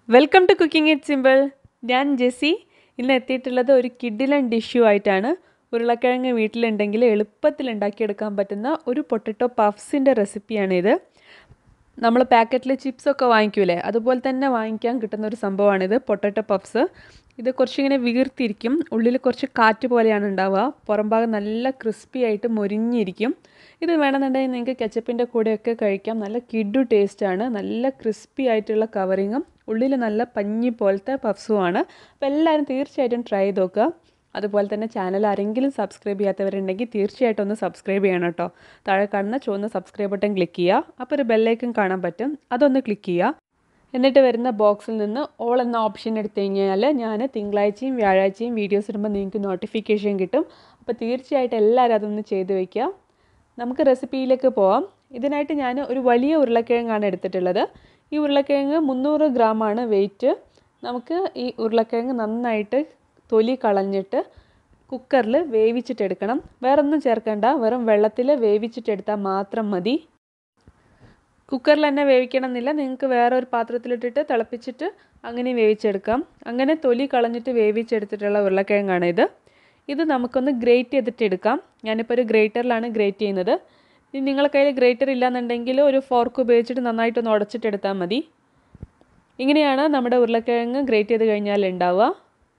welcome to cooking it simple ഞാൻ ജെസ്സി ഇന്ന് എത്തിയിട്ടുള്ളത് ഒരു കിഡിലൻ ഡിഷ്യൂ ആയിട്ടാണ് ഉരുളക്കിഴങ്ങ് വീട്ടിലുണ്ടെങ്കിൽ എളുപ്പത്തിൽ ഉണ്ടാക്കിയെടുക്കാൻ പറ്റുന്ന ഒരു പൊട്ടറ്റോ പഫ്സിൻ്റെ റെസിപ്പിയാണിത് നമ്മൾ പാക്കറ്റിൽ ചിപ്സൊക്കെ വാങ്ങിക്കൂലേ അതുപോലെ തന്നെ വാങ്ങിക്കാൻ കിട്ടുന്ന ഒരു സംഭവമാണിത് പൊട്ടറ്റോ പഫ്സ് ഇത് കുറച്ചിങ്ങനെ വീർത്തിരിക്കും ഉള്ളിൽ കുറച്ച് കാറ്റ് പോലെയാണ് ഉണ്ടാവുക പുറം ഭാഗം നല്ല ക്രിസ്പി ആയിട്ട് മൊരിഞ്ഞിരിക്കും ഇത് വേണമെന്നുണ്ടെങ്കിൽ നിങ്ങൾക്ക് കെച്ചപ്പിൻ്റെ കൂടെയൊക്കെ കഴിക്കാം നല്ല കിഡു ടേസ്റ്റാണ് നല്ല ക്രിസ്പി ആയിട്ടുള്ള കവറിങ്ങും ഉള്ളിൽ നല്ല പഞ്ഞി പോലത്തെ പഫ്സുമാണ് അപ്പോൾ എല്ലാവരും തീർച്ചയായിട്ടും ട്രൈ ചെയ്ത് നോക്കുക അതുപോലെ തന്നെ ചാനൽ ആരെങ്കിലും സബ്സ്ക്രൈബ് ചെയ്യാത്തവരുണ്ടെങ്കിൽ തീർച്ചയായിട്ടും ഒന്ന് സബ്സ്ക്രൈബ് ചെയ്യണം കേട്ടോ താഴെ കാണുന്ന ചുവന്ന സബ്സ്ക്രൈബ് ബട്ടൺ ക്ലിക്ക് ചെയ്യുക അപ്പോൾ ഒരു ബെല്ലൈക്കൺ കാണാൻ പറ്റും അതൊന്ന് ക്ലിക്ക് ചെയ്യുക എന്നിട്ട് വരുന്ന ബോക്സിൽ നിന്ന് ഓൾ എന്ന ഓപ്ഷൻ എടുത്തു കഴിഞ്ഞാൽ ഞാൻ തിങ്കളാഴ്ചയും വ്യാഴാഴ്ചയും വീഡിയോസ് ഇടുമ്പോൾ നിങ്ങൾക്ക് നോട്ടിഫിക്കേഷൻ കിട്ടും അപ്പോൾ തീർച്ചയായിട്ടും എല്ലാവരും അതൊന്ന് ചെയ്ത് വയ്ക്കുക നമുക്ക് റെസിപ്പിയിലേക്ക് പോവാം ഇതിനായിട്ട് ഞാൻ ഒരു വലിയ ഉരുളക്കിഴങ്ങാണ് എടുത്തിട്ടുള്ളത് ഈ ഉരുളക്കിഴങ്ങ് മുന്നൂറ് ഗ്രാമാണ് വെയിറ്റ് നമുക്ക് ഈ ഉരുളക്കിഴങ്ങ് നന്നായിട്ട് തൊലി കളഞ്ഞിട്ട് കുക്കറിൽ വേവിച്ചിട്ടെടുക്കണം വേറൊന്നും ചേർക്കണ്ട വെറും വെള്ളത്തിൽ വേവിച്ചിട്ടെടുത്താൽ മാത്രം മതി കുക്കറിൽ തന്നെ വേവിക്കണം എന്നില്ല നിങ്ങൾക്ക് വേറെ ഒരു പാത്രത്തിലിട്ടിട്ട് തിളപ്പിച്ചിട്ട് അങ്ങനെ വേവിച്ചെടുക്കാം അങ്ങനെ തൊലി കളഞ്ഞിട്ട് വേവിച്ചെടുത്തിട്ടുള്ള ഉരുളക്കിഴങ്ങാണ് ഇത് ഇത് നമുക്കൊന്ന് ഗ്രേറ്റ് ചെയ്തിട്ട് എടുക്കാം ഞാനിപ്പോൾ ഒരു ഗ്രേറ്ററിലാണ് ഗ്രേറ്റ് ചെയ്യുന്നത് ഇനി നിങ്ങളുടെ കയ്യിൽ ഗ്രേറ്റർ ഇല്ലാന്നുണ്ടെങ്കിൽ ഒരു ഫോർക്ക് ഉപയോഗിച്ചിട്ട് നന്നായിട്ടൊന്ന് ഉടച്ചിട്ട് എടുത്താൽ മതി ഇങ്ങനെയാണ് നമ്മുടെ ഉരുളക്കിഴങ്ങ് ഗ്രേറ്റ് ചെയ്ത് കഴിഞ്ഞാൽ ഉണ്ടാവുക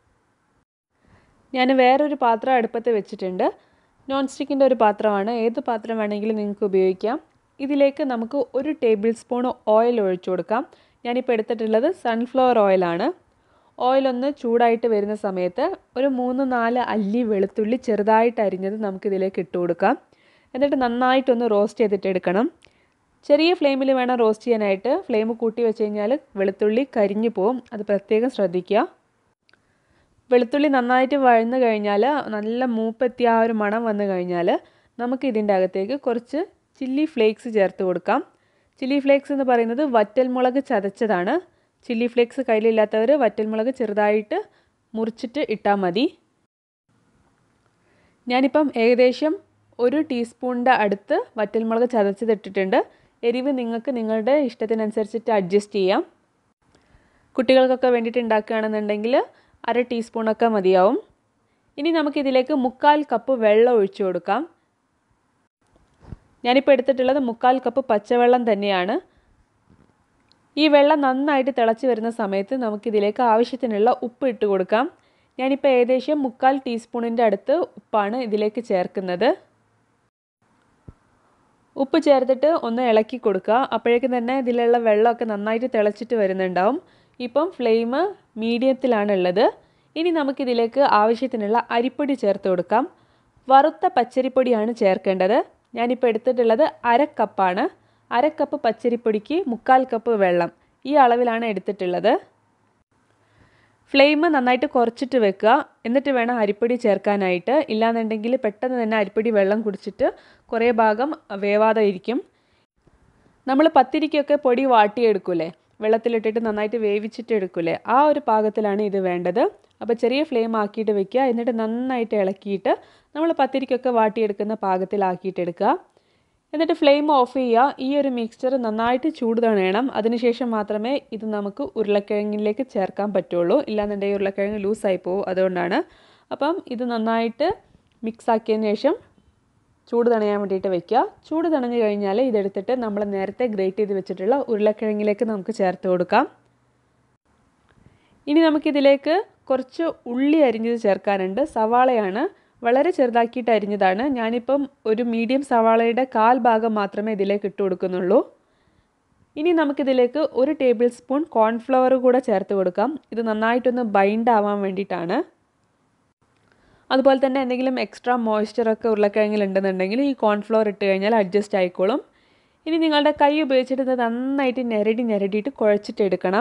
ഞാൻ വേറൊരു പാത്രം അടുപ്പത്ത് വെച്ചിട്ടുണ്ട് നോൺ സ്റ്റിക്കിൻ്റെ ഒരു പാത്രമാണ് ഏത് പാത്രം വേണമെങ്കിലും നിങ്ങൾക്ക് ഉപയോഗിക്കാം ഇതിലേക്ക് നമുക്ക് ഒരു ടേബിൾ സ്പൂൺ ഓയിൽ ഒഴിച്ചു കൊടുക്കാം ഞാനിപ്പോൾ എടുത്തിട്ടുള്ളത് സൺഫ്ലവർ ഓയിലാണ് ഓയിലൊന്ന് ചൂടായിട്ട് വരുന്ന സമയത്ത് ഒരു മൂന്ന് നാല് അല്ലി വെളുത്തുള്ളി ചെറുതായിട്ട് അരിഞ്ഞത് നമുക്കിതിലേക്ക് ഇട്ട് കൊടുക്കാം എന്നിട്ട് നന്നായിട്ടൊന്ന് റോസ്റ്റ് ചെയ്തിട്ട് എടുക്കണം ചെറിയ ഫ്ലെയിമിൽ വേണം റോസ്റ്റ് ചെയ്യാനായിട്ട് ഫ്ലെയിം കൂട്ടി വെച്ച് കഴിഞ്ഞാൽ വെളുത്തുള്ളി കരിഞ്ഞു പോവും അത് പ്രത്യേകം ശ്രദ്ധിക്കുക വെളുത്തുള്ളി നന്നായിട്ട് വഴന്നു കഴിഞ്ഞാൽ നല്ല മൂപ്പെത്തിയ ആ ഒരു മണം വന്നു കഴിഞ്ഞാൽ നമുക്ക് ഇതിൻ്റെ അകത്തേക്ക് കുറച്ച് ചില്ലി ഫ്ലേക്സ് ചേർത്ത് കൊടുക്കാം ചില്ലി ഫ്ലേക്സ് എന്ന് പറയുന്നത് വറ്റൽമുളക് ചതച്ചതാണ് ചില്ലി ഫ്ലേക്സ് കയ്യിലില്ലാത്തവർ വറ്റൽമുളക് ചെറുതായിട്ട് മുറിച്ചിട്ട് ഇട്ടാൽ മതി ഞാനിപ്പം ഏകദേശം ഒരു ടീസ്പൂണിൻ്റെ അടുത്ത് വറ്റൽമുളക് ചതച്ചതിട്ടിട്ടുണ്ട് എരിവ് നിങ്ങൾക്ക് നിങ്ങളുടെ ഇഷ്ടത്തിനനുസരിച്ചിട്ട് അഡ്ജസ്റ്റ് ചെയ്യാം കുട്ടികൾക്കൊക്കെ വേണ്ടിയിട്ട് ഉണ്ടാക്കുകയാണെന്നുണ്ടെങ്കിൽ അര ടീസ്പൂണൊക്കെ മതിയാവും ഇനി നമുക്കിതിലേക്ക് മുക്കാൽ കപ്പ് വെള്ളം ഒഴിച്ചു കൊടുക്കാം ഞാനിപ്പോൾ എടുത്തിട്ടുള്ളത് മുക്കാൽ കപ്പ് പച്ചവെള്ളം തന്നെയാണ് ഈ വെള്ളം നന്നായിട്ട് തിളച്ച് വരുന്ന സമയത്ത് നമുക്കിതിലേക്ക് ആവശ്യത്തിനുള്ള ഉപ്പ് ഇട്ട് കൊടുക്കാം ഞാനിപ്പോൾ ഏകദേശം മുക്കാൽ ടീസ്പൂണിൻ്റെ അടുത്ത് ഉപ്പാണ് ഇതിലേക്ക് ചേർക്കുന്നത് ഉപ്പ് ചേർത്തിട്ട് ഒന്ന് ഇളക്കി കൊടുക്കുക അപ്പോഴേക്കും തന്നെ ഇതിലുള്ള വെള്ളമൊക്കെ നന്നായിട്ട് തിളച്ചിട്ട് വരുന്നുണ്ടാവും ഇപ്പം ഫ്ലെയിം മീഡിയത്തിലാണ് ഉള്ളത് ഇനി നമുക്കിതിലേക്ക് ആവശ്യത്തിനുള്ള അരിപ്പൊടി ചേർത്ത് കൊടുക്കാം വറുത്ത പച്ചരിപ്പൊടിയാണ് ചേർക്കേണ്ടത് ഞാനിപ്പോൾ എടുത്തിട്ടുള്ളത് അര കപ്പാണ് അര കപ്പ് പച്ചരിപ്പൊടിക്ക് മുക്കാൽ കപ്പ് വെള്ളം ഈ അളവിലാണ് എടുത്തിട്ടുള്ളത് ഫ്ലെയിം നന്നായിട്ട് കുറച്ചിട്ട് വെക്കുക എന്നിട്ട് വേണം അരിപ്പൊടി ചേർക്കാനായിട്ട് ഇല്ലാന്നുണ്ടെങ്കിൽ പെട്ടെന്ന് തന്നെ അരിപ്പൊടി വെള്ളം കുടിച്ചിട്ട് കുറേ ഭാഗം വേവാതെ ഇരിക്കും നമ്മൾ പത്തിരിക്കൊക്കെ പൊടി വാട്ടിയെടുക്കൂലേ വെള്ളത്തിലിട്ടിട്ട് നന്നായിട്ട് വേവിച്ചിട്ട് എടുക്കൂലേ ആ ഒരു പാകത്തിലാണ് ഇത് വേണ്ടത് അപ്പോൾ ചെറിയ ഫ്ലെയിം ആക്കിയിട്ട് വെക്കുക എന്നിട്ട് നന്നായിട്ട് ഇളക്കിയിട്ട് നമ്മൾ പത്തിരിക്കൊക്കെ വാട്ടിയെടുക്കുന്ന പാകത്തിലാക്കിയിട്ട് എടുക്കുക എന്നിട്ട് ഫ്ലെയിം ഓഫ് ചെയ്യുക ഈ ഒരു മിക്സ്ചർ നന്നായിട്ട് ചൂട് തണയണം അതിനുശേഷം മാത്രമേ ഇത് നമുക്ക് ഉരുളക്കിഴങ്ങിലേക്ക് ചേർക്കാൻ പറ്റുള്ളൂ ഇല്ലാന്നുണ്ടെങ്കിൽ ഉരുളക്കിഴങ്ങ് ലൂസായി പോകും അതുകൊണ്ടാണ് അപ്പം ഇത് നന്നായിട്ട് മിക്സ് ആക്കിയതിന് ശേഷം ചൂട് തണയാൻ വേണ്ടിയിട്ട് വെക്കുക ചൂട് തണഞ്ഞു കഴിഞ്ഞാൽ ഇതെടുത്തിട്ട് നമ്മൾ നേരത്തെ ഗ്രേറ്റ് ചെയ്ത് വെച്ചിട്ടുള്ള ഉരുളക്കിഴങ്ങിലേക്ക് നമുക്ക് ചേർത്ത് കൊടുക്കാം ഇനി നമുക്കിതിലേക്ക് കുറച്ച് ഉള്ളി അരിഞ്ഞത് ചേർക്കാനുണ്ട് സവാളയാണ് വളരെ ചെറുതാക്കിയിട്ട് അരിഞ്ഞതാണ് ഞാനിപ്പം ഒരു മീഡിയം സവാളയുടെ കാൽ ഭാഗം മാത്രമേ ഇതിലേക്ക് ഇട്ട് കൊടുക്കുന്നുള്ളൂ ഇനി നമുക്കിതിലേക്ക് ഒരു ടേബിൾ സ്പൂൺ കോൺഫ്ലവർ കൂടെ ചേർത്ത് കൊടുക്കാം ഇത് നന്നായിട്ടൊന്ന് ബൈൻഡ് ആവാൻ വേണ്ടിയിട്ടാണ് അതുപോലെ തന്നെ എന്തെങ്കിലും എക്സ്ട്രാ മോയ്സ്ചറൊക്കെ ഉരുളക്കിഴങ്ങിൽ ഉണ്ടെന്നുണ്ടെങ്കിൽ ഈ കോൺഫ്ലവർ ഇട്ട് കഴിഞ്ഞാൽ അഡ്ജസ്റ്റ് ആയിക്കോളും ഇനി നിങ്ങളുടെ കൈ ഉപയോഗിച്ചിട്ട് ഇത് നന്നായിട്ട് ഞെരടി ഞെരടിയിട്ട് കുഴച്ചിട്ട് എടുക്കണം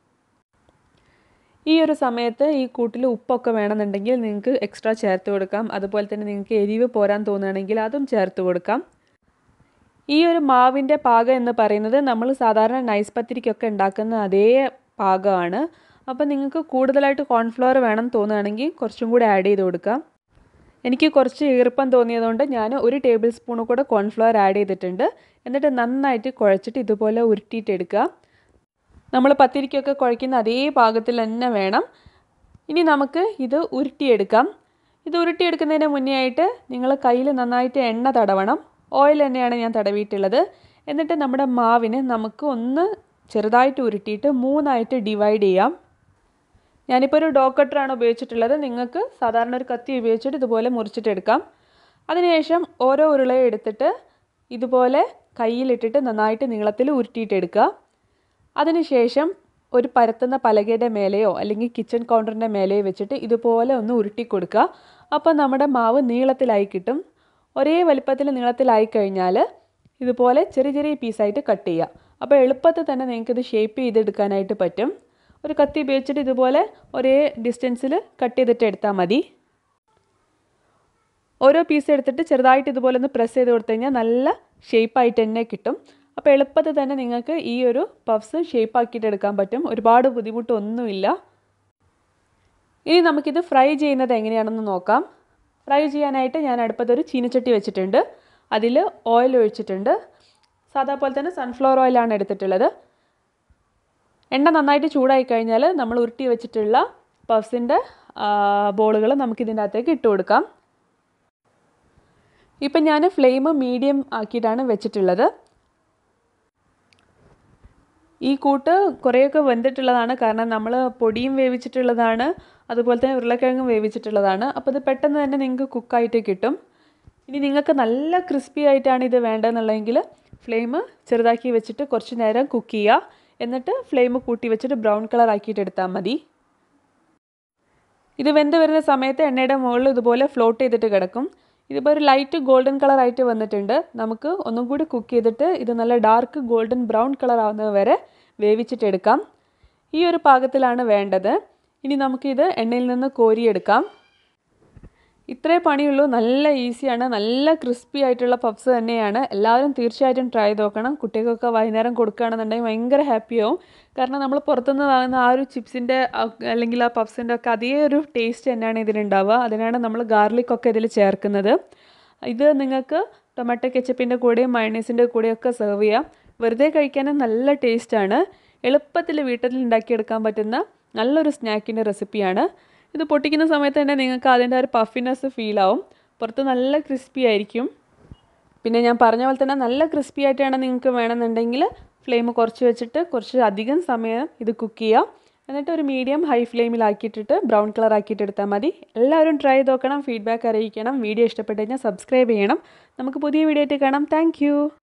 ഈ ഒരു സമയത്ത് ഈ കൂട്ടിൽ ഉപ്പൊക്കെ വേണമെന്നുണ്ടെങ്കിൽ നിങ്ങൾക്ക് എക്സ്ട്രാ ചേർത്ത് കൊടുക്കാം അതുപോലെ തന്നെ നിങ്ങൾക്ക് എരിവ് പോരാൻ തോന്നുകയാണെങ്കിൽ അതും ചേർത്ത് കൊടുക്കാം ഈ ഒരു മാവിൻ്റെ പാകം എന്ന് പറയുന്നത് നമ്മൾ സാധാരണ നൈസ് പത്തിരിക്കൊക്കെ ഉണ്ടാക്കുന്ന അതേ പാകമാണ് അപ്പോൾ നിങ്ങൾക്ക് കൂടുതലായിട്ട് കോൺഫ്ലവർ വേണം തോന്നുകയാണെങ്കിൽ കുറച്ചും കൂടി ആഡ് ചെയ്ത് കൊടുക്കാം എനിക്ക് കുറച്ച് ഈർപ്പം തോന്നിയതുകൊണ്ട് ഞാൻ ഒരു ടേബിൾ സ്പൂൺ കൂടെ കോൺഫ്ലവർ ആഡ് ചെയ്തിട്ടുണ്ട് എന്നിട്ട് നന്നായിട്ട് കുഴച്ചിട്ട് ഇതുപോലെ ഉരുട്ടിയിട്ടെടുക്കുക നമ്മൾ പത്തിരിക്കൊക്കെ കുഴയ്ക്കുന്ന അതേ പാകത്തിൽ തന്നെ വേണം ഇനി നമുക്ക് ഇത് ഉരുട്ടിയെടുക്കാം ഇത് ഉരുട്ടിയെടുക്കുന്നതിന് മുന്നേ ആയിട്ട് നിങ്ങൾ കയ്യിൽ നന്നായിട്ട് എണ്ണ തടവണം ഓയിൽ തന്നെയാണ് ഞാൻ തടവിയിട്ടുള്ളത് എന്നിട്ട് നമ്മുടെ മാവിനെ നമുക്ക് ഒന്ന് ചെറുതായിട്ട് ഉരുട്ടിയിട്ട് മൂന്നായിട്ട് ഡിവൈഡ് ചെയ്യാം ഞാനിപ്പോൾ ഒരു ഡോ കട്ടറാണ് ഉപയോഗിച്ചിട്ടുള്ളത് നിങ്ങൾക്ക് സാധാരണ ഒരു കത്തി ഉപയോഗിച്ചിട്ട് ഇതുപോലെ മുറിച്ചിട്ടെടുക്കാം അതിനുശേഷം ഓരോ ഉരുളയും എടുത്തിട്ട് ഇതുപോലെ കയ്യിലിട്ടിട്ട് നന്നായിട്ട് നീളത്തിൽ ഉരുട്ടിയിട്ടെടുക്കുക അതിനുശേഷം ഒരു പരത്തുന്ന പലകയുടെ മേലെയോ അല്ലെങ്കിൽ കിച്ചൺ കൗണ്ടറിൻ്റെ മേലെയോ വെച്ചിട്ട് ഇതുപോലെ ഒന്ന് ഉരുട്ടി കൊടുക്കുക അപ്പോൾ നമ്മുടെ മാവ് നീളത്തിലായി കിട്ടും ഒരേ വലിപ്പത്തിൽ നീളത്തിലായി കഴിഞ്ഞാൽ ഇതുപോലെ ചെറിയ ചെറിയ പീസായിട്ട് കട്ട് ചെയ്യുക അപ്പോൾ എളുപ്പത്തിൽ തന്നെ നിങ്ങൾക്കിത് ഷേപ്പ് ചെയ്തെടുക്കാനായിട്ട് പറ്റും ഒരു കത്തി ഉപയോഗിച്ചിട്ട് ഇതുപോലെ ഒരേ ഡിസ്റ്റൻസിൽ കട്ട് ചെയ്തിട്ട് എടുത്താൽ മതി ഓരോ പീസ് എടുത്തിട്ട് ചെറുതായിട്ട് ഇതുപോലെ ഒന്ന് പ്രസ് ചെയ്ത് കൊടുത്തു കഴിഞ്ഞാൽ നല്ല ഷേപ്പായിട്ട് തന്നെ കിട്ടും അപ്പോൾ എളുപ്പത്തിൽ തന്നെ നിങ്ങൾക്ക് ഈ ഒരു പഫ്സ് ഷേപ്പ് ആക്കിയിട്ട് എടുക്കാൻ പറ്റും ഒരുപാട് ബുദ്ധിമുട്ടൊന്നുമില്ല ഇനി നമുക്കിത് ഫ്രൈ ചെയ്യുന്നത് എങ്ങനെയാണെന്ന് നോക്കാം ഫ്രൈ ചെയ്യാനായിട്ട് ഞാൻ അടുപ്പത്തൊരു ചീനച്ചട്ടി വെച്ചിട്ടുണ്ട് അതിൽ ഓയിൽ ഒഴിച്ചിട്ടുണ്ട് സാധാ പോലെ തന്നെ സൺഫ്ലവർ ഓയിലാണ് എടുത്തിട്ടുള്ളത് എണ്ണ നന്നായിട്ട് ചൂടായി കഴിഞ്ഞാൽ നമ്മൾ ഉരുട്ടി വെച്ചിട്ടുള്ള പഫ്സിൻ്റെ ബോളുകൾ നമുക്കിതിൻ്റെ അകത്തേക്ക് ഇട്ട് കൊടുക്കാം ഇപ്പം ഞാൻ ഫ്ലെയിം മീഡിയം ആക്കിയിട്ടാണ് വെച്ചിട്ടുള്ളത് ഈ കൂട്ട് കുറേയൊക്കെ വെന്തിട്ടുള്ളതാണ് കാരണം നമ്മൾ പൊടിയും വേവിച്ചിട്ടുള്ളതാണ് അതുപോലെ തന്നെ ഉരുളക്കിഴങ്ങും വേവിച്ചിട്ടുള്ളതാണ് അപ്പോൾ ഇത് പെട്ടെന്ന് തന്നെ നിങ്ങൾക്ക് കുക്കായിട്ട് കിട്ടും ഇനി നിങ്ങൾക്ക് നല്ല ക്രിസ്പി ആയിട്ടാണ് ഇത് വേണ്ടതെന്നുള്ളതെങ്കിൽ ഫ്ലെയിം ചെറുതാക്കി വെച്ചിട്ട് കുറച്ച് നേരം കുക്ക് ചെയ്യുക എന്നിട്ട് ഫ്ലെയിം കൂട്ടി വെച്ചിട്ട് ബ്രൗൺ കളർ ആക്കിയിട്ട് എടുത്താൽ മതി ഇത് വെന്ത് വരുന്ന സമയത്ത് എണ്ണയുടെ മുകളിൽ ഇതുപോലെ ഫ്ലോട്ട് ചെയ്തിട്ട് കിടക്കും ഇതിപ്പോൾ ഒരു ലൈറ്റ് ഗോൾഡൻ കളർ ആയിട്ട് വന്നിട്ടുണ്ട് നമുക്ക് ഒന്നും കൂടി കുക്ക് ചെയ്തിട്ട് ഇത് നല്ല ഡാർക്ക് ഗോൾഡൻ ബ്രൗൺ കളർ ആവുന്നത് വരെ വേവിച്ചിട്ടെടുക്കാം ഈ ഒരു പാകത്തിലാണ് വേണ്ടത് ഇനി നമുക്കിത് എണ്ണയിൽ നിന്ന് കോരിയെടുക്കാം ഇത്രേ പണിയുള്ളൂ നല്ല ഈസിയാണ് നല്ല ക്രിസ്പി ആയിട്ടുള്ള പപ്സ് തന്നെയാണ് എല്ലാവരും തീർച്ചയായിട്ടും ട്രൈ ചെയ്ത് നോക്കണം കുട്ടികൾക്കൊക്കെ വൈകുന്നേരം കൊടുക്കുകയാണെന്നുണ്ടെങ്കിൽ ഭയങ്കര ഹാപ്പിയാവും കാരണം നമ്മൾ പുറത്തുനിന്ന് വാങ്ങുന്ന ആ ഒരു ചിപ്സിൻ്റെ അല്ലെങ്കിൽ ആ പപ്സിൻ്റെ ഒക്കെ അതേ ഒരു ടേസ്റ്റ് തന്നെയാണ് ഇതിനുണ്ടാവുക അതിനാണ് നമ്മൾ ഗാർലിക് ഒക്കെ ഇതിൽ ചേർക്കുന്നത് ഇത് നിങ്ങൾക്ക് ടൊമാറ്റോ കെച്ചപ്പിൻ്റെ കൂടെയും മയണീസിൻ്റെ കൂടെയൊക്കെ സെർവ് ചെയ്യാം വെറുതെ കഴിക്കാനും നല്ല ടേസ്റ്റാണ് എളുപ്പത്തിൽ വീട്ടിൽ ഉണ്ടാക്കിയെടുക്കാൻ പറ്റുന്ന നല്ലൊരു സ്നാക്കിൻ്റെ റെസിപ്പിയാണ് ഇത് പൊട്ടിക്കുന്ന സമയത്ത് തന്നെ നിങ്ങൾക്ക് അതിൻ്റെ ഒരു പഫിനെസ് ഫീൽ ആവും പുറത്ത് നല്ല ക്രിസ്പി ആയിരിക്കും പിന്നെ ഞാൻ പറഞ്ഞ പോലെ തന്നെ നല്ല ക്രിസ്പി ആയിട്ടാണ് നിങ്ങൾക്ക് വേണമെന്നുണ്ടെങ്കിൽ ഫ്ലെയിം കുറച്ച് വെച്ചിട്ട് കുറച്ച് അധികം സമയം ഇത് കുക്ക് ചെയ്യാം എന്നിട്ട് ഒരു മീഡിയം ഹൈ ഫ്ലെയിമിലാക്കിയിട്ടിട്ട് ബ്രൗൺ കളർ ആക്കിയിട്ട് എടുത്താൽ മതി എല്ലാവരും ട്രൈ ചെയ്ത് നോക്കണം ഫീഡ്ബാക്ക് അറിയിക്കണം വീഡിയോ ഇഷ്ടപ്പെട്ട് കഴിഞ്ഞാൽ സബ്സ്ക്രൈബ് ചെയ്യണം നമുക്ക് പുതിയ വീഡിയോ ആയിട്ട് കാണാം താങ്ക്